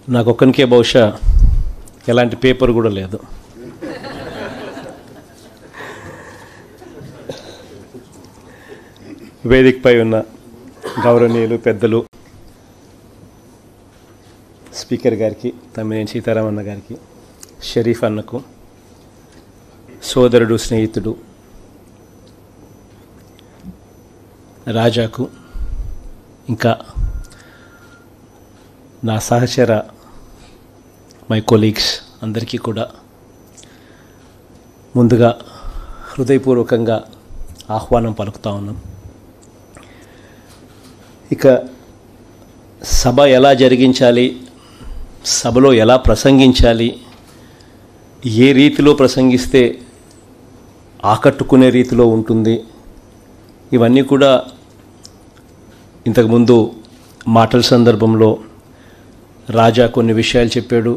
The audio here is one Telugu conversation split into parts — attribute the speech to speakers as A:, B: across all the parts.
A: నాకు ఒక్కనికే బహుశా ఎలాంటి పేపర్ కూడా లేదు వేదికపై ఉన్న గౌరవనీయులు పెద్దలు స్పీకర్ గారికి తమ్మినేని సీతారామన్న గారికి షరీఫ్ అన్నకు సోదరుడు స్నేహితుడు రాజాకు ఇంకా నా సహచర మై కొలీగ్స్ అందరికీ కూడా ముందుగా హృదయపూర్వకంగా ఆహ్వానం పలుకుతా ఉన్నాం ఇక సభ ఎలా జరిగించాలి సభలో ఎలా ప్రసంగించాలి ఏ రీతిలో ప్రసంగిస్తే ఆకట్టుకునే రీతిలో ఉంటుంది ఇవన్నీ కూడా ఇంతకుముందు మాటల సందర్భంలో రాజా కొన్ని విషయాలు చెప్పాడు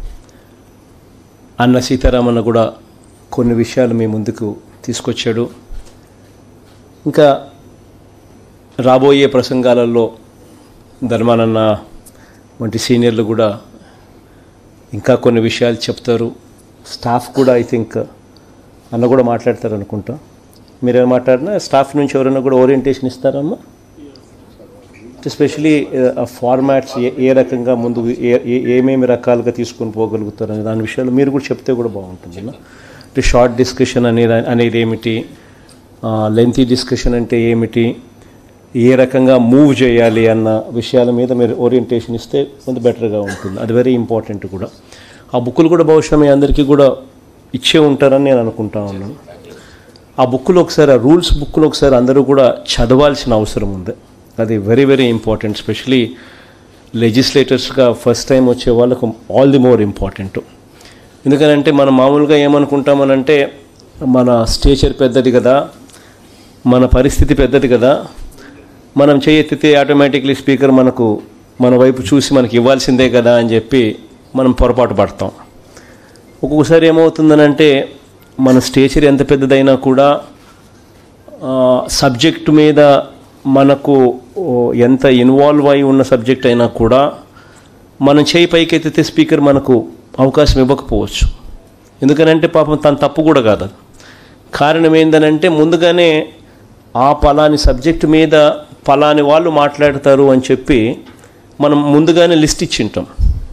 A: అన్న సీతారామన్న కూడా కొన్ని విషయాలు మీ ముందుకు తీసుకొచ్చాడు ఇంకా రాబోయే ప్రసంగాలలో ధర్మానన్న వంటి సీనియర్లు కూడా ఇంకా కొన్ని విషయాలు చెప్తారు స్టాఫ్ కూడా ఐ థింక్ అన్న కూడా మాట్లాడతారు అనుకుంటా మీరేమైనా మాట్లాడినా స్టాఫ్ నుంచి ఎవరైనా కూడా ఓరియంటేషన్ ఇస్తారమ్మా ఎస్పెషలీ ఫార్మాట్స్ ఏ ఏ రకంగా ముందు ఏ ఏ- ఏమేమి రకాలుగా తీసుకొని పోగలుగుతారు అనే దాని విషయాలు మీరు కూడా చెప్తే కూడా బాగుంటుంది అన్న. అంటే షార్ట్ డిస్కషన్ అనేది అనేది ఏమిటి లెంతీ డిస్కషన్ అంటే ఏమిటి ఏ రకంగా మూవ్ చేయాలి అన్న విషయాల మీద మీరు ఓరియంటేషన్ ఇస్తే కొంత బెటర్గా ఉంటుంది అది వెరీ ఇంపార్టెంట్ కూడా ఆ బుక్కులు కూడా బహుశా మీ అందరికీ కూడా ఇచ్చే ఉంటారని నేను అనుకుంటా ఉన్నాను ఆ బుక్లో ఒకసారి ఆ రూల్స్ బుక్లో ఒకసారి అందరూ కూడా చదవాల్సిన అవసరం ఉంది అది వెరీ వెరీ ఇంపార్టెంట్ స్పెషలీ లెజిస్లేటర్స్గా ఫస్ట్ టైం వచ్చే వాళ్ళకు ఆల్ ది మోర్ ఇంపార్టెంట్ ఎందుకనంటే మనం మామూలుగా ఏమనుకుంటామనంటే మన స్టేచర్ పెద్దది కదా మన పరిస్థితి పెద్దది కదా మనం చేయెత్తితే ఆటోమేటిక్లీ స్పీకర్ మనకు మన వైపు చూసి మనకి ఇవ్వాల్సిందే కదా అని చెప్పి మనం పొరపాటు పడతాం ఒక్కొక్కసారి ఏమవుతుందనంటే మన స్టేచర్ ఎంత పెద్దదైనా కూడా సబ్జెక్ట్ మీద మనకు ఓ, ఎంత ఇన్వాల్వ్ అయి ఉన్న సబ్జెక్ట్ అయినా కూడా మనం చేయి పైకెత్తితే స్పీకర్ మనకు అవకాశం ఇవ్వకపోవచ్చు ఎందుకనంటే పాపం తన తప్పు కూడా కాదు అది. కారణం ఏందనంటే ముందుగానే ఆ పలాని సబ్జెక్టు మీద పలాని వాళ్ళు మాట్లాడతారు అని చెప్పి మనం ముందుగానే లిస్ట్ ఇచ్చింటాం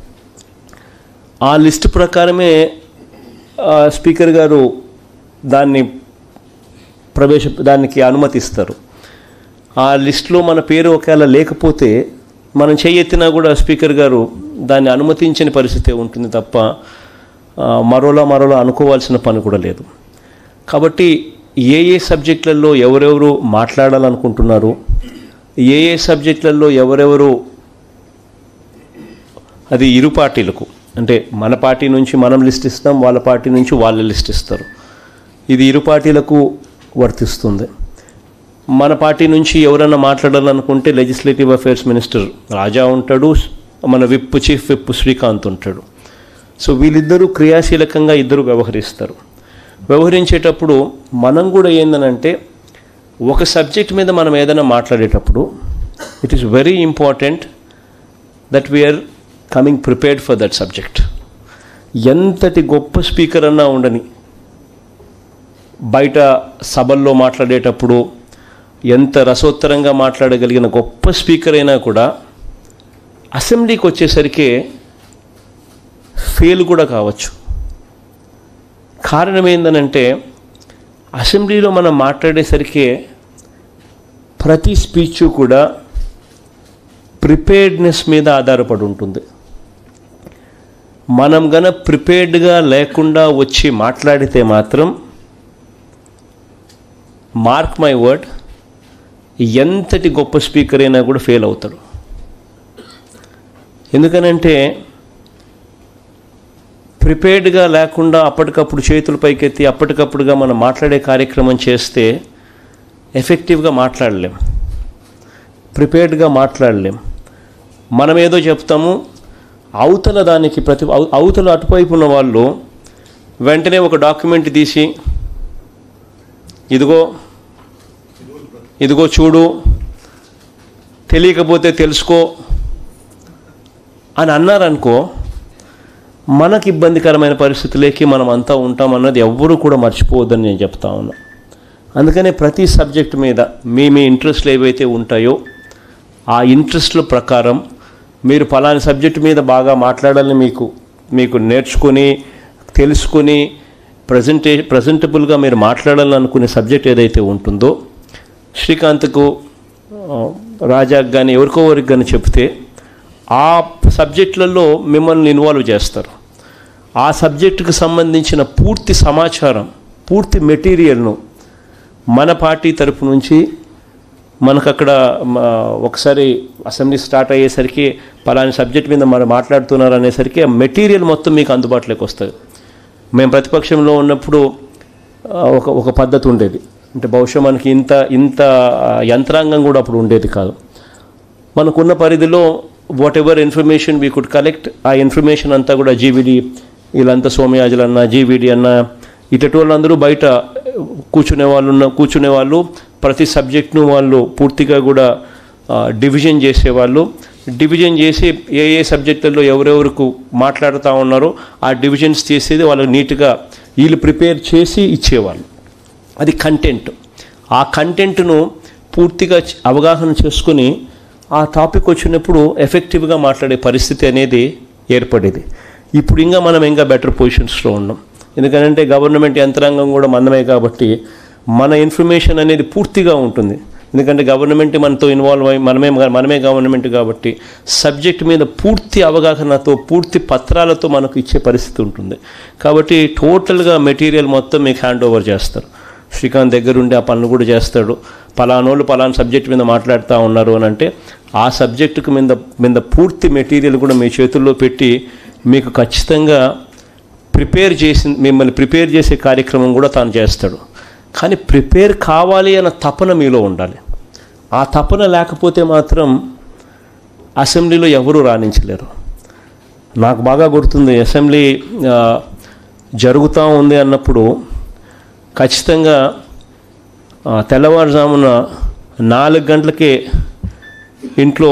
A: ఆ లిస్ట్ ప్రకారమే ఆ, స్పీకర్ గారు దాన్ని ప్రవేశ దానికి అనుమతిస్తారు ఆ లిస్టులో మన పేరు ఒకవేళ లేకపోతే మనం చేయెత్తినా కూడా స్పీకర్ గారు దాన్ని అనుమతించని పరిస్థితి ఉంటుంది తప్ప ఆ, మరోలా మరోలా అనుకోవాల్సిన పని కూడా లేదు కాబట్టి ఏ ఏ సబ్జెక్టులలో ఎవరెవరు మాట్లాడాలనుకుంటున్నారు ఏ ఏ సబ్జెక్టులలో ఎవరెవరు అది ఇరు పార్టీలకు అంటే మన పార్టీ నుంచి మనం లిస్ట్ ఇస్తాం వాళ్ళ పార్టీ నుంచి వాళ్ళు లిస్ట్ ఇస్తారు ఇది ఇరు పార్టీలకు వర్తిస్తుంది మన పార్టీ నుంచి ఎవరైనా మాట్లాడాలనుకుంటే లెజిస్లేటివ్ అఫైర్స్ మినిస్టర్ రాజా ఉంటాడు మన విప్ చీఫ్ విప్ శ్రీకాంత్ ఉంటాడు సో వీళ్ళిద్దరూ క్రియాశీలకంగా ఇద్దరు వ్యవహరిస్తారు వ్యవహరించేటప్పుడు మనం కూడా ఏందనంటే ఒక సబ్జెక్ట్ మీద మనం ఏదైనా మాట్లాడేటప్పుడు it is very important that we are coming prepared for that subject ఎంతటి గొప్ప స్పీకర్ అన్నా ఉండని బయట సభల్లో మాట్లాడేటప్పుడు ఎంత రసోత్తరంగా మాట్లాడగలిగిన గొప్ప స్పీకర్ అయినా కూడా అసెంబ్లీకి వచ్చేసరికి ఫెయిల్ కూడా కావచ్చు కారణం ఏందనంటే అసెంబ్లీలో మనం మాట్లాడేసరికి ప్రతి స్పీచ్ కూడా ప్రిపేర్డ్నెస్ మీద ఆధారపడి ఉంటుంది మనం గన ప్రిపేర్డ్గా లేకుండా వచ్చి మాట్లాడితే మాత్రం మార్క్ మై వర్డ్ ఎంతటి గొప్ప స్పీకర్ అయినా కూడా ఫెయిల్ అవుతాడు ఎందుకనంటే ప్రిపేర్డ్గా లేకుండా అప్పటికప్పుడు చేతులు పైకెత్తి అప్పటికప్పుడుగా మనం మాట్లాడే కార్యక్రమం చేస్తే ఎఫెక్టివ్గా మాట్లాడలేం ప్రిపేర్డ్గా మాట్లాడలేం మనం ఏదో చెప్తాము అవతల దానికి ప్రతి అవ- అవతల అటువైపు ఉన్న వాళ్ళు వెంటనే ఒక డాక్యుమెంట్ తీసి ఇదిగో ఇదిగో చూడు తెలియకపోతే తెలుసుకో అని అన్నారనుకో మనకి ఇబ్బందికరమైన పరిస్థితులకి మనం అంతా ఉంటాం అన్నది ఎవ్వరూ కూడా మర్చిపోవద్దని నేను చెప్తా ఉన్నా అందుకనే ప్రతి సబ్జెక్ట్ మీద మీ మీ ఇంట్రెస్ట్లు ఏవైతే ఉంటాయో ఆ ఇంట్రెస్ట్ల ప్రకారం మీరు ఫలాని సబ్జెక్ట్ మీద బాగా మాట్లాడాలని మీకు మీకు నేర్చుకుని తెలుసుకుని ప్రజెంటే ప్రజెంటబుల్గా మీరు మాట్లాడాలని అనుకునే సబ్జెక్ట్ ఏదైతే ఉంటుందో శ్రీకాంత్కు ఆ, రాజాకు కానీ ఎవరికో ఎవరికి కానీ చెప్తే ఆ సబ్జెక్టులలో మిమ్మల్ని ఇన్వాల్వ్ చేస్తారు ఆ సబ్జెక్టుకు సంబంధించిన పూర్తి సమాచారం పూర్తి మెటీరియల్ను మన పార్టీ తరపు నుంచి మనకు అక్కడ మ, ఒకసారి అసెంబ్లీ స్టార్ట్ అయ్యేసరికి పలాని సబ్జెక్ట్ మీద మనం మాట్లాడుతున్నారు అనేసరికి ఆ మెటీరియల్ మొత్తం మీకు అందుబాటులోకి వస్తుంది మేము ప్రతిపక్షంలో ఉన్నప్పుడు ఆ, ఒక ఒక పద్ధతి ఉండేది అంటే బహుశా మనకి ఇంత ఇంత ఆ, యంత్రాంగం కూడా అప్పుడు ఉండేది కాదు మనకున్న పరిధిలో whatever information we could collect ఆ ఇన్ఫర్మేషన్ అంతా కూడా జీవిడి వీళ్ళంతా సోమయాజులు అన్న జీవిడి అన్న ఇటటి వాళ్ళందరూ బయట కూర్చునే వాళ్ళు ఉన్న కూర్చునే వాళ్ళు ప్రతి సబ్జెక్ట్ను వాళ్ళు పూర్తిగా కూడా డివిజన్ చేసేవాళ్ళు డివిజన్ చేసి ఏ ఏ సబ్జెక్టుల్లో ఎవరెవరికి మాట్లాడుతూ ఉన్నారో ఆ డివిజన్స్ చేసేది వాళ్ళు నీట్గా వీళ్ళు ప్రిపేర్ చేసి ఇచ్చేవాళ్ళు అది కంటెంట్ ఆ కంటెంట్ను పూర్తిగా చ- అవగాహన చేసుకుని ఆ టాపిక్ వచ్చినప్పుడు ఎఫెక్టివ్గా మాట్లాడే పరిస్థితి అనేది ఏర్పడేది ఇప్పుడు ఇంకా మనం ఇంకా బెటర్ పొజిషన్స్లో ఉన్నాం ఎందుకంటే గవర్నమెంట్ యంత్రాంగం కూడా మనమే కాబట్టి మన ఇన్ఫర్మేషన్ అనేది పూర్తిగా ఉంటుంది ఎందుకంటే గవర్నమెంట్ మనతో ఇన్వాల్వ్ అయ్యి మనమే మనమే గవర్నమెంట్ కాబట్టి సబ్జెక్ట్ మీద పూర్తి అవగాహనతో పూర్తి పత్రాలతో మనకు ఇచ్చే పరిస్థితి ఉంటుంది కాబట్టి టోటల్గా మెటీరియల్ మొత్తం మీకు హ్యాండ్ ఓవర్ చేస్తారు శ్రీకాంత్ దగ్గరుండి ఆ పనులు కూడా చేస్తాడు పలానోళ్ళు పలానా సబ్జెక్ట్ మీద మాట్లాడుతూ ఉన్నారు అని అంటే ఆ సబ్జెక్టుకు మీద మీద పూర్తి మెటీరియల్ కూడా మీ చేతుల్లో పెట్టి మీకు ఖచ్చితంగా ప్రిపేర్ చేసి మిమ్మల్ని ప్రిపేర్ చేసే కార్యక్రమం కూడా తాను చేస్తాడు కానీ ప్రిపేర్ కావాలి అన్న తపన మీలో ఉండాలి ఆ తపన లేకపోతే మాత్రం అసెంబ్లీలో ఎవరూ రాణించలేరు నాకు బాగా గుర్తుంది అసెంబ్లీ ఆ, జరుగుతూ ఉంది అన్నప్పుడు ఖచ్చితంగా ఆ, తెల్లవారుజామున నాలుగు గంటలకే ఇంట్లో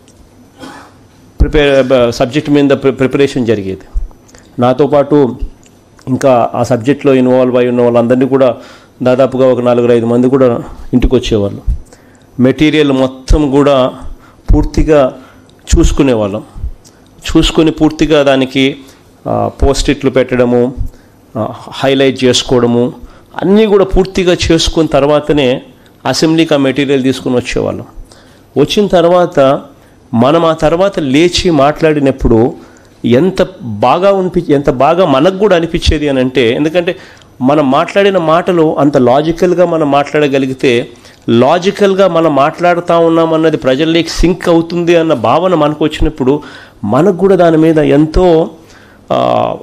A: ప్రిపేర్ సబ్జెక్ట్ మీద ప్రి- ప్రిపరేషన్ జరిగేది నాతో పాటు ఇంకా ఆ సబ్జెక్ట్లో ఇన్వాల్వ్ అయి ఉన్న వాళ్ళందరినీ కూడా దాదాపుగా ఒక నాలుగు ఐదు మంది కూడా ఇంటికి వచ్చేవాళ్ళు మెటీరియల్ మొత్తం కూడా పూర్తిగా చూసుకునేవాళ్ళం చూసుకొని పూర్తిగా దానికి పోస్ట్ ఇట్లు పెట్టడము హైలైట్ చేసుకోవడము అన్నీ కూడా పూర్తిగా చేసుకున్న తర్వాతనే అసెంబ్లీకి ఆ మెటీరియల్ తీసుకుని వచ్చేవాళ్ళం వచ్చిన తర్వాత మనం ఆ తర్వాత లేచి మాట్లాడినప్పుడు ఎంత బాగా అనిపి ఎంత బాగా మనకు కూడా అనిపించేది అని అంటే ఎందుకంటే మనం మాట్లాడిన మాటలు అంత లాజికల్గా మనం మాట్లాడగలిగితే లాజికల్గా మనం మాట్లాడుతూ ఉన్నామన్నది ప్రజల్లోకి సింక్ అవుతుంది అన్న భావన మనకు వచ్చినప్పుడు మనకు కూడా దాని మీద ఎంతో ఆ,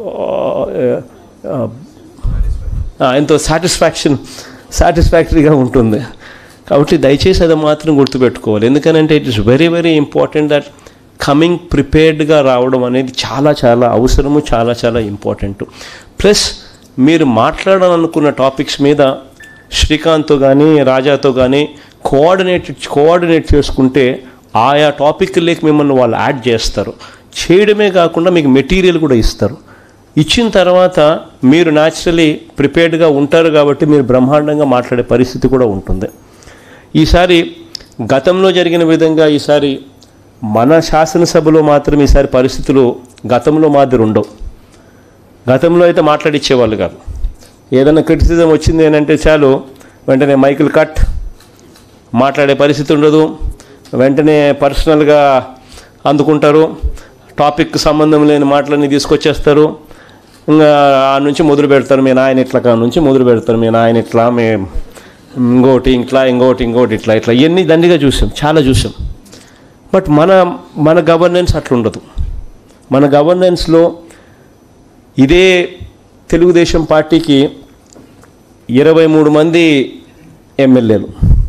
A: ఆ, ఆ, ఎంతో సాటిస్ఫాక్షన్ సాటిస్ఫాక్టరీగా ఉంటుంది కాబట్టి దయచేసి అది మాత్రం గుర్తుపెట్టుకోవాలి ఎందుకనంటే it is very very important that coming ప్రిపేర్డ్గా రావడం అనేది చాలా చాలా అవసరము చాలా చాలా ఇంపార్టెంట్ ప్లస్ మీరు మాట్లాడాలనుకున్న టాపిక్స్ మీద శ్రీకాంత్తో కానీ రాజాతో కానీ కోఆర్డినేట్ కోఆర్డినేట్ చేసుకుంటే ఆయా టాపిక్ లేక మిమ్మల్ని వాళ్ళు యాడ్ చేస్తారు చేయడమే కాకుండా మీకు మెటీరియల్ కూడా ఇస్తారు ఇచ్చిన తర్వాత మీరు న్యాచురలీ ప్రిపేర్డ్గా ఉంటారు కాబట్టి మీరు బ్రహ్మాండంగా మాట్లాడే పరిస్థితి కూడా ఉంటుంది ఈసారి గతంలో జరిగిన విధంగా ఈసారి మన శాసనసభలో మాత్రం ఈసారి పరిస్థితులు గతంలో మాదిరి ఉండవు గతంలో అయితే మాట్లాడిచ్చేవాళ్ళు కాదు ఏదైనా క్రిటిసిజం వచ్చింది ఏంటంటే చాలు వెంటనే మైకులు కట్ మాట్లాడే పరిస్థితి ఉండదు వెంటనే పర్సనల్గా అందుకుంటారు టాపిక్ సంబంధం లేని మాటలన్నీ తీసుకొచ్చేస్తారు ఇంకా ఆ నుంచి మొదలు పెడతారు మీ నాయన ఇట్లా కా నుంచి మొదలు పెడతారు మీ నాయన ఇట్లా మే ఇంకోటి ఇట్లా ఇంకోటి ఇంకోటి ఇట్లా ఇట్లా ఇవన్నీ దండిగా చూసాం చాలా చూసాం బట్ మన మన గవర్నెన్స్ అట్లా ఉండదు మన గవర్నెన్స్లో ఇదే తెలుగుదేశం పార్టీకి ఇరవై మూడు మంది ఎమ్మెల్యేలు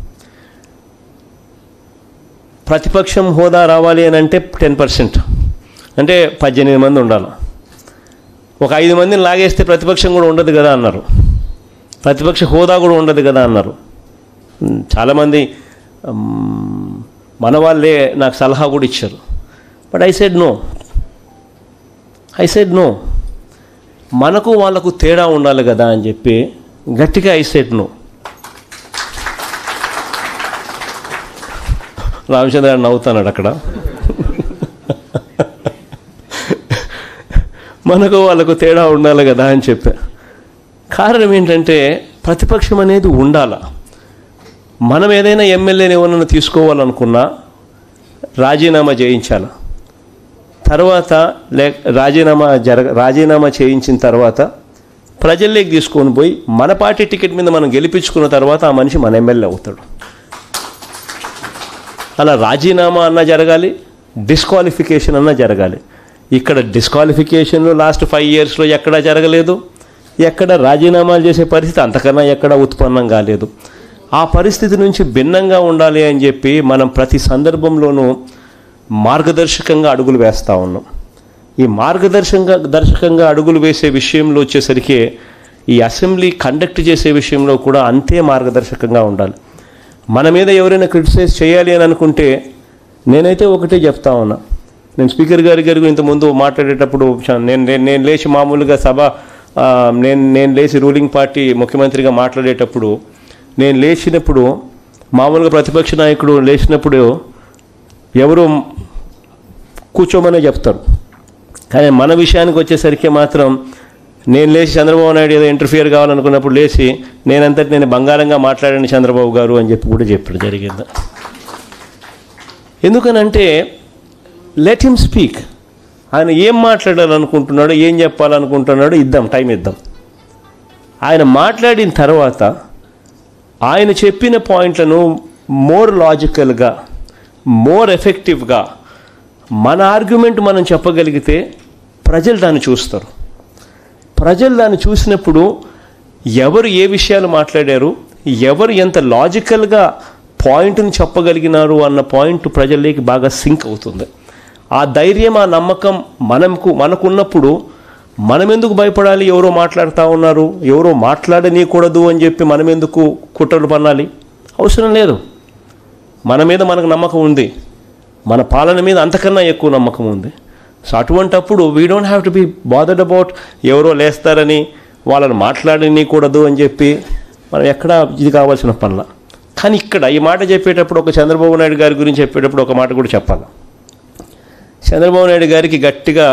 A: ప్రతిపక్షం హోదా రావాలి అని అంటే టెన్ పర్సెంట్ అంటే పద్దెనిమిది మంది ఉండాలి ఒక ఐదు మందిని లాగేస్తే ప్రతిపక్షం కూడా ఉండదు కదా అన్నారు ప్రతిపక్ష హోదా కూడా ఉండదు కదా అన్నారు ఉమ్, చాలామంది ఉమ్, మన వాళ్ళే నాకు సలహా కూడా ఇచ్చారు but I said no I said no మనకు వాళ్ళకు తేడా ఉండాలి కదా అని చెప్పి గట్టిగా ఐ సెడ్ నో రామచంద్ర నవ్వుతున్నాడు అక్కడ మనకు వాళ్ళకు తేడా ఉండాలి కదా అని చెప్పా కారణం ఏంటంటే ప్రతిపక్షం అనేది ఉండాల మనం ఏదైనా ఎమ్మెల్యేని ఎవరన్నా తీసుకోవాలనుకున్నా రాజీనామా చేయించాలి తర్వాత లే రాజీనామా జరగ రాజీనామా చేయించిన తర్వాత ప్రజల్లోకి తీసుకొని పోయి మన పార్టీ టికెట్ మీద మనం గెలిపించుకున్న తర్వాత ఆ మనిషి మన ఎమ్మెల్యే అవుతాడు అలా రాజీనామా అన్నా జరగాలి డిస్క్వాలిఫికేషన్ అన్నా జరగాలి ఇక్కడ డిస్క్వాలిఫికేషన్ లాస్ట్ ఫైవ్ ఇయర్స్లో ఎక్కడా జరగలేదు ఎక్కడ రాజీనామాలు చేసే పరిస్థితి అంతకన్నా ఎక్కడా ఉత్పన్నం కాలేదు ఆ పరిస్థితి నుంచి భిన్నంగా ఉండాలి అని చెప్పి మనం ప్రతి సందర్భంలోనూ మార్గదర్శకంగా అడుగులు వేస్తూ ఉన్నాం ఈ మార్గదర్శకంగా దర్శకంగా అడుగులు వేసే విషయంలో వచ్చేసరికి ఈ అసెంబ్లీ కండక్ట్ చేసే విషయంలో కూడా అంతే మార్గదర్శకంగా ఉండాలి మన మీద ఎవరైనా క్రిటిసైజ్ చేయాలి అని అనుకుంటే నేనైతే ఒకటే చెప్తా ఉన్నా నేను స్పీకర్ గారి గారి ఇంతకుముందు మాట్లాడేటప్పుడు చ- నేను నేను నేను లేచి మామూలుగా సభ ఆ, నేను నేను లేచి రూలింగ్ పార్టీ ముఖ్యమంత్రిగా మాట్లాడేటప్పుడు నేను లేచినప్పుడు మామూలుగా ప్రతిపక్ష నాయకుడు లేచినప్పుడు ఎవరు కూర్చోమనే చెప్తారు కానీ మన విషయానికి వచ్చేసరికి మాత్రం నేను లేచి చంద్రబాబు నాయుడు ఏదో ఇంటర్ఫియర్ కావాలనుకున్నప్పుడు లేచి నేనంతటి నేను బంగారంగా మాట్లాడాను చంద్రబాబు గారు అని చెప్పి కూడా చెప్పడం జరిగింది ఎందుకనంటే లెట్ హిమ్ స్పీక్ ఆయన ఏం మాట్లాడాలనుకుంటున్నాడో ఏం చెప్పాలనుకుంటున్నాడో ఇద్దాం టైం ఇద్దాం ఆయన మాట్లాడిన తర్వాత ఆయన చెప్పిన పాయింట్లను మోర్ లాజికల్గా మోర్ ఎఫెక్టివ్గా మన ఆర్గ్యుమెంట్ మనం చెప్పగలిగితే ప్రజలు దాన్ని చూస్తారు ప్రజలు దాన్ని చూసినప్పుడు ఎవరు ఏ విషయాలు మాట్లాడారు ఎవరు ఎంత లాజికల్గా పాయింట్ని చెప్పగలిగినారు అన్న పాయింట్ ప్రజల్లోకి బాగా సింక్ అవుతుంది ఆ ధైర్యం ఆ నమ్మకం మనకు మనకున్నప్పుడు మనం ఎందుకు భయపడాలి ఎవరో మాట్లాడుతూ ఉన్నారు ఎవరో మాట్లాడనీయకూడదు అని చెప్పి మనం ఎందుకు కుట్రలు పన్నాలి అవసరం లేదు మన మీద మనకు నమ్మకం ఉంది మన పాలన మీద అంతకన్నా ఎక్కువ నమ్మకం ఉంది సో అటువంటప్పుడు we don't have to be bothered about ఎవరో లేస్తారని వాళ్ళని మాట్లాడనీయకూడదు అని చెప్పి మనం ఎక్కడా ఇది కావాల్సిన పనుల కానీ ఇక్కడ ఈ మాట చెప్పేటప్పుడు ఒక చంద్రబాబు నాయుడు గారి గురించి చెప్పేటప్పుడు ఒక మాట కూడా చెప్పాలి చంద్రబాబు నాయుడు గారికి గట్టిగా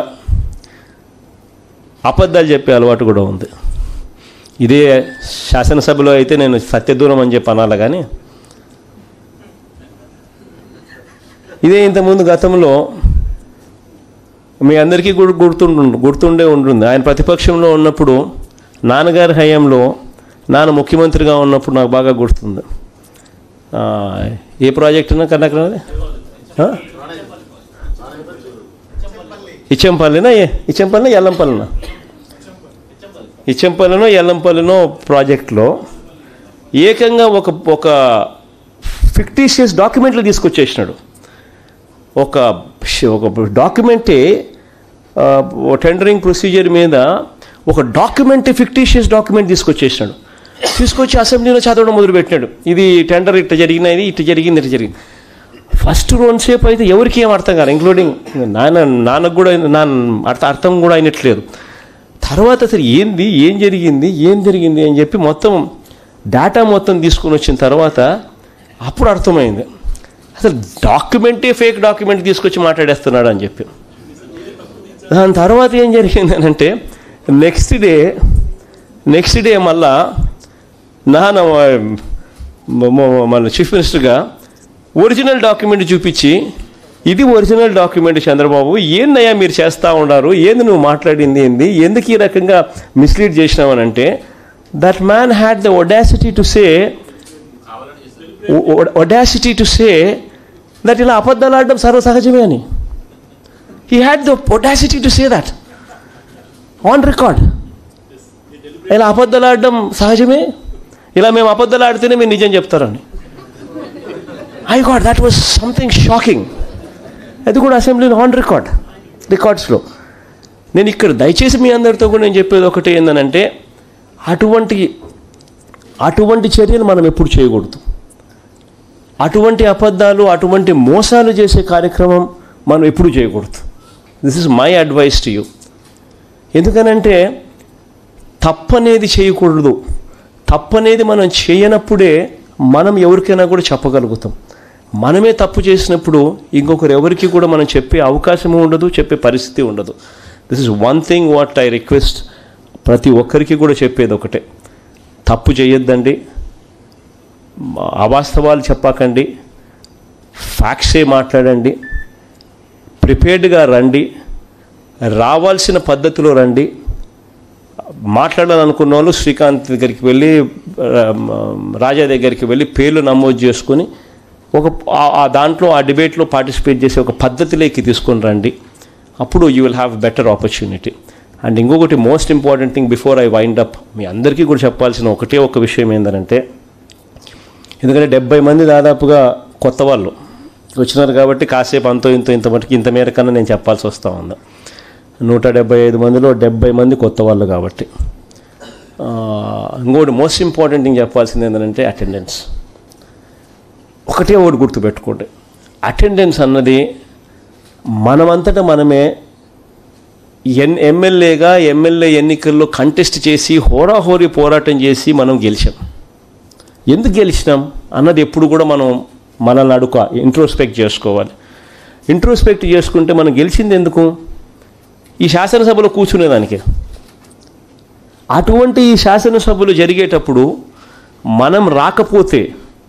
A: అబద్ధాలు చెప్పే అలవాటు కూడా ఉంది ఇదే శాసనసభలో అయితే నేను సత్యదూరం అని చెప్పి అనాలి కానీ ఇదే ఇంతకుముందు గతంలో మీ అందరికీ కూడా గుర్తుండు గుర్తుండే ఉంటుంది ఆయన ప్రతిపక్షంలో ఉన్నప్పుడు నాన్నగారి హయాంలో నాన్న ముఖ్యమంత్రిగా ఉన్నప్పుడు నాకు బాగా గుర్తుంది ఆ, ఏ ప్రాజెక్ట్ అన్నా కన్నా ఇచ్చంపల్లినా ఏ ఇచ్చంపల్లినా ఎల్లంపల్లినా ఇచ్చంపల్లినో ఎల్లంపల్లినో ప్రాజెక్ట్లో ఏకంగా ఒక ఒక ఫిక్టీషియస్ డాక్యుమెంట్లు తీసుకొచ్చేసినాడు ఒక ఒక డాక్యుమెంటే ఆ, ఓ టెండరింగ్ ప్రొసీజర్ మీద ఒక డాక్యుమెంట్ ఫిక్టీషియస్ డాక్యుమెంట్ తీసుకొచ్చేసినాడు తీసుకొచ్చి అసెంబ్లీలో చదవడం మొదలుపెట్టినాడు ఇది టెండర్ ఇట్ట జరిగినది ఇట్ట జరిగింది ఇట్ట జరిగింది ఫస్ట్ సేపు అయితే ఎవరికి ఏం అర్థం కాదు ఇంక్లూడింగ్ నాన్న నాన్నకు కూడా నాన్న అర్థ అర్థం కూడా అయినట్లేదు తర్వాత అసలు ఏంది ఏం జరిగింది ఏం జరిగింది అని చెప్పి మొత్తం డేటా మొత్తం తీసుకుని వచ్చిన తర్వాత అప్పుడు అర్థమైంది అసలు డాక్యుమెంటే ఫేక్ డాక్యుమెంట్ తీసుకొచ్చి మాట్లాడేస్తున్నాడు అని చెప్పి దాని తర్వాత ఏం జరిగింది అని అంటే నెక్స్ట్ డే నెక్స్ట్ డే మళ్ళా నాన్న మ- మ- మన చీఫ్ మినిస్టర్గా ఒరిజినల్ డాక్యుమెంట్ చూపించి ఇది ఒరిజినల్ డాక్యుమెంట్ చంద్రబాబు ఏందయ్యా మీరు చేస్తూ ఉన్నారు ఏంది నువ్వు మాట్లాడింది ఏంది ఎందుకు ఈ రకంగా మిస్లీడ్ చేసినావనంటే that man had the audacity to say audacity to say that ఇలా అబద్ధాలు ఆడడం సర్వసహజమే అని he had the audacity to say that on record ఇలా అబద్ధాలు ఆడడం సహజమే ఇలా మేము అబద్ధాలు ఆడితేనే మీరు నిజం చెప్తారని I got that was something shocking అది కూడా అసెంబ్లీలో ఆన్ రికార్డ్ రికార్డ్స్లో నేను ఇక్కడ దయచేసి మీ అందరితో కూడా నేను చెప్పేది ఒకటి ఏంటంటే అటువంటి అటువంటి చర్యలు మనం ఎప్పుడు చేయకూడదు అటువంటి అబద్ధాలు అటువంటి మోసాలు చేసే కార్యక్రమం మనం ఎప్పుడు చేయకూడదు this is my advice to you ఎందుకనంటే తప్పనేది చేయకూడదు తప్పనేది మనం చేయనప్పుడే మనం ఎవరికైనా కూడా చెప్పగలుగుతాం మనమే తప్పు చేసినప్పుడు ఇంకొకరు ఎవరికి కూడా మనం చెప్పే అవకాశం ఉండదు చెప్పే పరిస్థితి ఉండదు this is one thing what I request ప్రతి ఒక్కరికి కూడా చెప్పేది ఒకటే తప్పు చేయొద్దండి అవాస్తవాలు చెప్పకండి ఫ్యాక్ట్సే మాట్లాడండి ప్రిపేర్డ్గా రండి రావాల్సిన పద్ధతిలో రండి మాట్లాడాలనుకున్న వాళ్ళు శ్రీకాంత్ దగ్గరికి వెళ్ళి ఆ, రాజా దగ్గరికి వెళ్ళి పేర్లు నమోదు చేసుకొని ఒక ఆ- ఆ దాంట్లో ఆ డిబేట్లో పార్టిసిపేట్ చేసే ఒక పద్ధతిలోకి తీసుకొని రండి అప్పుడు you will have better opportunity and ఇంకొకటి most important thing before I wind up మీ అందరికీ కూడా చెప్పాల్సిన ఒకటే ఒక విషయం ఏంటంటే ఎందుకంటే డెబ్బై మంది దాదాపుగా కొత్త వాళ్ళు వచ్చినారు కాబట్టి కాసేపు అంతో ఇంతో ఇంత మటుకు ఇంత మేర కన్నా నేను చెప్పాల్సి వస్తూ ఉంది నూట డెబ్బై ఐదు మందిలో డెబ్బై మంది కొత్త వాళ్ళు కాబట్టి ఆ, ఇంకోటి మోస్ట్ ఇంపార్టెంట్ థింగ్ చెప్పాల్సింది ఏంటంటే అటెండెన్స్ ఒకటే ఒకటి గుర్తుపెట్టుకోండి అటెండెన్స్ అన్నది మనమంతటా మనమే ఎన్ ఎమ్మెల్యేగా ఎమ్మెల్యే ఎన్నికల్లో కంటెస్ట్ చేసి హోరాహోరీ పోరాటం చేసి మనం గెలిచాం ఎందుకు గెలిచినాం అన్నది ఎప్పుడు కూడా మనం మనల్ని అడుక ఇంట్రోస్పెక్ట్ చేసుకోవాలి ఇంట్రోస్పెక్ట్ చేసుకుంటే మనం గెలిచింది ఎందుకు ఈ శాసనసభలో కూర్చునేదానికి అటువంటి ఈ శాసనసభలు జరిగేటప్పుడు మనం రాకపోతే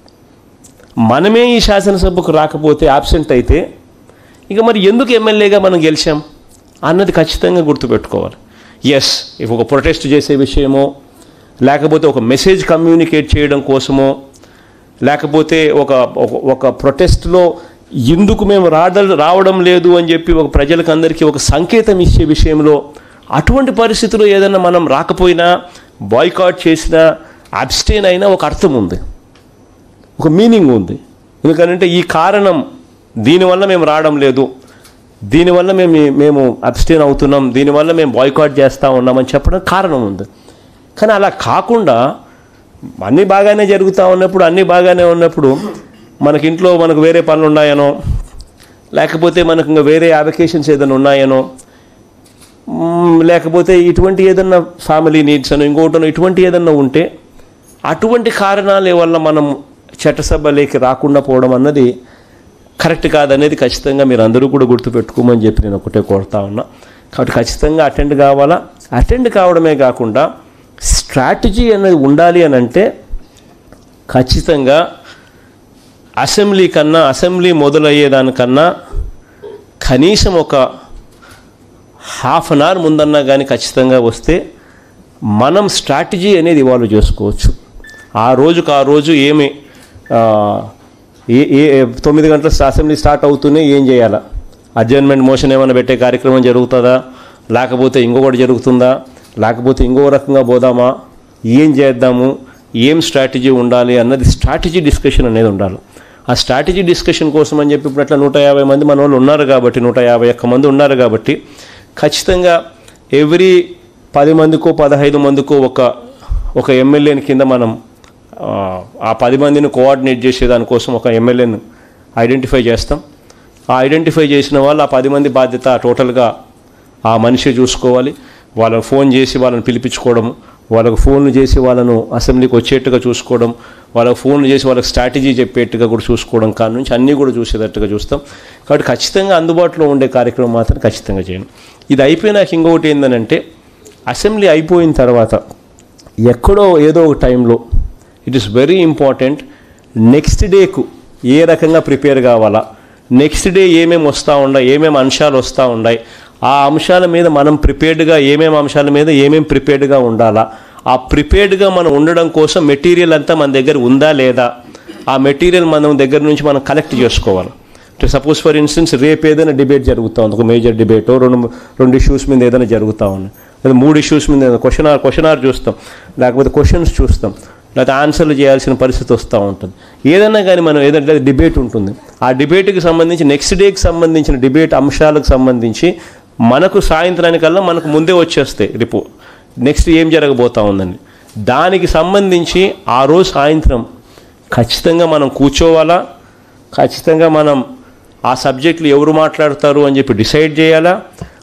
A: మనమే ఈ శాసనసభకు రాకపోతే ఆబ్సెంట్ అయితే ఇక మరి ఎందుకు ఎమ్మెల్యేగా మనం గెలిచాం అన్నది ఖచ్చితంగా గుర్తుపెట్టుకోవాలి ఎస్ ఇఫ్ ఒక ప్రొటెస్ట్ చేసే విషయమో లేకపోతే ఒక మెసేజ్ కమ్యూనికేట్ చేయడం కోసమో లేకపోతే ఒక ఒక- ఒక ప్రొటెస్ట్లో ఎందుకు మేము రాడ రావడం లేదు అని చెప్పి ఒక ప్రజలకు అందరికీ ఒక సంకేతం ఇచ్చే విషయంలో అటువంటి పరిస్థితుల్లో ఏదైనా మనం రాకపోయినా బాయ్కాట్ చేసినా అబ్స్టైన్ అయినా ఒక అర్థం ఉంది ఒక మీనింగ్ ఉంది ఎందుకంటే ఈ కారణం దీనివల్ల మేము రావడం లేదు దీనివల్ల మేము మేము అబ్స్టైన్ అవుతున్నాం దీనివల్ల మేము బాయ్కాట్ చేస్తూ ఉన్నామని చెప్పడం కారణం ఉంది కానీ అలా కాకుండా అన్నీ బాగానే జరుగుతూ ఉన్నప్పుడు అన్నీ బాగానే ఉన్నప్పుడు మనకి ఇంట్లో మనకు వేరే పనులు ఉన్నాయనో లేకపోతే మనకు ఇంకా వేరే అప్లికేషన్స్ ఏదైనా ఉన్నాయనో మ్మ్, లేకపోతే ఇటువంటి ఏదన్నా ఫ్యామిలీ నీడ్స్ అని ఇంకోటనో ఇటువంటి ఏదన్నా ఉంటే అటువంటి కారణాల వల్ల మనం చట్టసభలోకి రాకుండా పోవడం అన్నది కరెక్ట్ కాదనేది ఖచ్చితంగా మీరు అందరూ కూడా గుర్తుపెట్టుకోమని చెప్పి నేను ఒకటే కోరుతా ఉన్నా కాబట్టి ఖచ్చితంగా అటెండ్ కావాలా అటెండ్ కావడమే కాకుండా స్ట్రాటజీ అనేది ఉండాలి అని అంటే ఖచ్చితంగా అసెంబ్లీ కన్నా అసెంబ్లీ మొదలయ్యేదానికన్నా కనీసం ఒక హాఫ్ అన్ అవర్ ముందన్నా కానీ ఖచ్చితంగా వస్తే మనం స్ట్రాటజీ అనేది ఇవాల్వ్ చేసుకోవచ్చు ఆ రోజుకు ఆ రోజు ఏమి ఆ, ఏ ఏ తొమ్మిది గంటల అసెంబ్లీ స్టార్ట్ అవుతూనే ఏం చేయాలా అడ్జర్న్మెంట్ మోషన్ ఏమైనా పెట్టే కార్యక్రమం జరుగుతుందా లేకపోతే ఇంకొకటి జరుగుతుందా లేకపోతే ఇంకో రకంగా పోదామా ఏం చేద్దాము ఏం స్ట్రాటజీ ఉండాలి అన్నది స్ట్రాటజీ డిస్కషన్ అనేది ఉండాలి ఆ స్ట్రాటజీ డిస్కషన్ కోసం అని చెప్పి ఇప్పుడు అట్లా నూట యాభై మంది మన వాళ్ళు ఉన్నారు కాబట్టి నూట యాభై ఒక్క మంది ఉన్నారు కాబట్టి ఖచ్చితంగా ఎవ్రీ పది మందికో పదహైదు మందికో ఒక ఒక ఎమ్మెల్యేని కింద మనం ఆ, ఆ పది మందిని కోఆర్డినేట్ చేసే దానికోసం ఒక ఎమ్మెల్యేని ఐడెంటిఫై చేస్తాం ఆ ఐడెంటిఫై చేసిన వాళ్ళు ఆ పది మంది బాధ్యత టోటల్గా ఆ మనిషి చూసుకోవాలి వాళ్ళకి ఫోన్ చేసి వాళ్ళని పిలిపించుకోవడం వాళ్ళకు ఫోన్లు చేసి వాళ్ళను అసెంబ్లీకి వచ్చేట్టుగా చూసుకోవడం వాళ్ళకి ఫోన్లు చేసి వాళ్ళకి స్ట్రాటజీ చెప్పేట్టుగా కూడా చూసుకోవడం కాడ నుంచి అన్నీ కూడా చూసేటట్టుగా చూస్తాం కాబట్టి ఖచ్చితంగా అందుబాటులో ఉండే కార్యక్రమం మాత్రం ఖచ్చితంగా చేయండి ఇది అయిపోయినాక ఇంకొకటి ఏంటంటే అసెంబ్లీ అయిపోయిన తర్వాత ఎక్కడో ఏదో ఒక టైంలో it is very important next డేకు ఏ రకంగా ప్రిపేర్ కావాలా నెక్స్ట్ డే ఏమేమి వస్తూ ఉన్నాయి ఏమేమి అంశాలు వస్తూ ఉన్నాయి ఆ అంశాల మీద మనం ప్రిపేర్డ్గా ఏమేమి అంశాల మీద ఏమేమి ప్రిపేర్డ్గా ఉండాలా ఆ ప్రిపేర్డ్గా మనం ఉండడం కోసం మెటీరియల్ అంతా మన దగ్గర ఉందా లేదా ఆ మెటీరియల్ మనం దగ్గర నుంచి మనం కలెక్ట్ చేసుకోవాలి సపోజ్ ఫర్ ఇన్స్టెన్స్ రేపు ఏదైనా డిబేట్ జరుగుతూ ఉంది ఒక మేజర్ డిబేట్ రెండు రెండు ఇష్యూస్ మీద ఏదైనా జరుగుతూ ఉంది లేదా మూడు ఇష్యూస్ మీద క్వశ్చన్ ఆర్ క్వశ్చన్ ఆర్ చూస్తాం లేకపోతే క్వశ్చన్స్ చూస్తాం లేకపోతే ఆన్సర్లు చేయాల్సిన పరిస్థితి వస్తూ ఉంటుంది ఏదైనా కానీ మనం ఏదంటే డిబేట్ ఉంటుంది ఆ డిబేట్కి సంబంధించి నెక్స్ట్ డేకి సంబంధించిన డిబేట్ అంశాలకు సంబంధించి మనకు సాయంత్రానికల్లా మనకు ముందే వచ్చేస్తాయి రిపో నెక్స్ట్ ఏం జరగబోతా ఉందని దానికి సంబంధించి ఆ రోజు సాయంత్రం ఖచ్చితంగా మనం కూర్చోవాలా ఖచ్చితంగా మనం ఆ సబ్జెక్టులు ఎవరు మాట్లాడతారు అని చెప్పి డిసైడ్ చేయాలా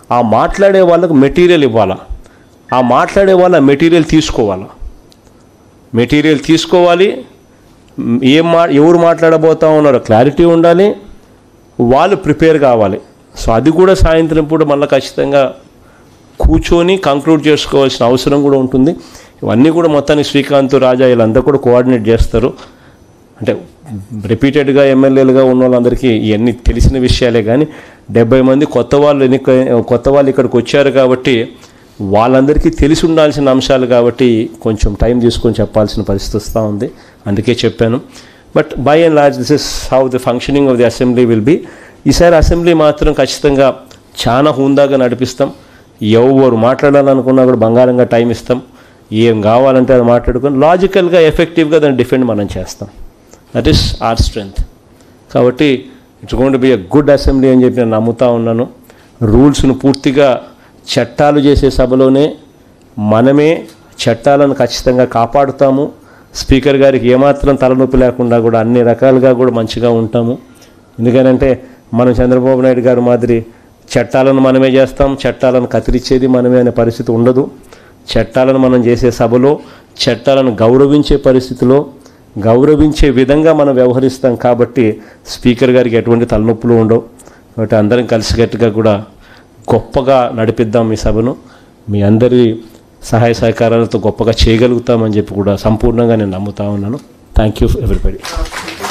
A: ఆ మాట్లాడే వాళ్ళకు మెటీరియల్ ఇవ్వాలా ఆ మాట్లాడే వాళ్ళ మెటీరియల్ తీసుకోవాలా మెటీరియల్ తీసుకోవాలి మ్, ఏం మా ఎవరు మాట్లాడబోతా ఉన్నారో క్లారిటీ ఉండాలి వాళ్ళు ప్రిపేర్ కావాలి సో అది కూడా సాయంత్రం పూట మళ్ళీ ఖచ్చితంగా కూర్చొని కంక్లూడ్ చేసుకోవాల్సిన అవసరం కూడా ఉంటుంది ఇవన్నీ కూడా మొత్తానికి శ్రీకాంత్ రాజా వీళ్ళంతా కూడా కోఆర్డినేట్ చేస్తారు అంటే రిపీటెడ్గా ఎమ్మెల్యేలుగా ఉన్న వాళ్ళందరికీ ఇవన్నీ తెలిసిన విషయాలే కానీ డెబ్బై మంది కొత్త వాళ్ళు ఎన్నిక కొత్త వాళ్ళు ఇక్కడికి వచ్చారు కాబట్టి వాళ్ళందరికీ తెలిసి ఉండాల్సిన అంశాలు కాబట్టి కొంచెం టైం తీసుకొని చెప్పాల్సిన పరిస్థితి వస్తూ ఉంది అందుకే చెప్పాను but by and large this is how the functioning of the assembly will be ఈసారి అసెంబ్లీ మాత్రం ఖచ్చితంగా చాలా హుందాగా నడిపిస్తాం ఎవరు మాట్లాడాలనుకున్నా కూడా బంగారంగా టైం ఇస్తాం ఏం కావాలంటే అది మాట్లాడుకొని లాజికల్గా ఎఫెక్టివ్గా దాన్ని డిఫెండ్ మనం చేస్తాం దట్ ఈస్ ఆర్ స్ట్రెంగ్త్ కాబట్టి it's gonna be a good assembly అని చెప్పి నేను నమ్ముతా ఉన్నాను రూల్స్ను పూర్తిగా చట్టాలు చేసే సభలోనే మనమే చట్టాలను ఖచ్చితంగా కాపాడుతాము స్పీకర్ గారికి ఏమాత్రం తలనొప్పి లేకుండా కూడా అన్ని రకాలుగా కూడా మంచిగా ఉంటాము ఎందుకనంటే మనం చంద్రబాబు నాయుడు గారి మాదిరి చట్టాలను మనమే చేస్తాం చట్టాలను కత్తిరించేది మనమే అనే పరిస్థితి ఉండదు చట్టాలను మనం చేసే సభలో చట్టాలను గౌరవించే పరిస్థితిలో గౌరవించే విధంగా మనం వ్యవహరిస్తాం కాబట్టి స్పీకర్ గారికి ఎటువంటి తలనొప్పులు ఉండవు కాబట్టి అందరం కలిసికట్టుగా కూడా గొప్పగా నడిపిద్దాం ఈ సభను మీ అందరి సహాయ సహకారాలతో గొప్పగా చేయగలుగుతామని చెప్పి కూడా సంపూర్ణంగా నేను నమ్ముతా ఉన్నాను థ్యాంక్ యూ ఎవ్రీబడి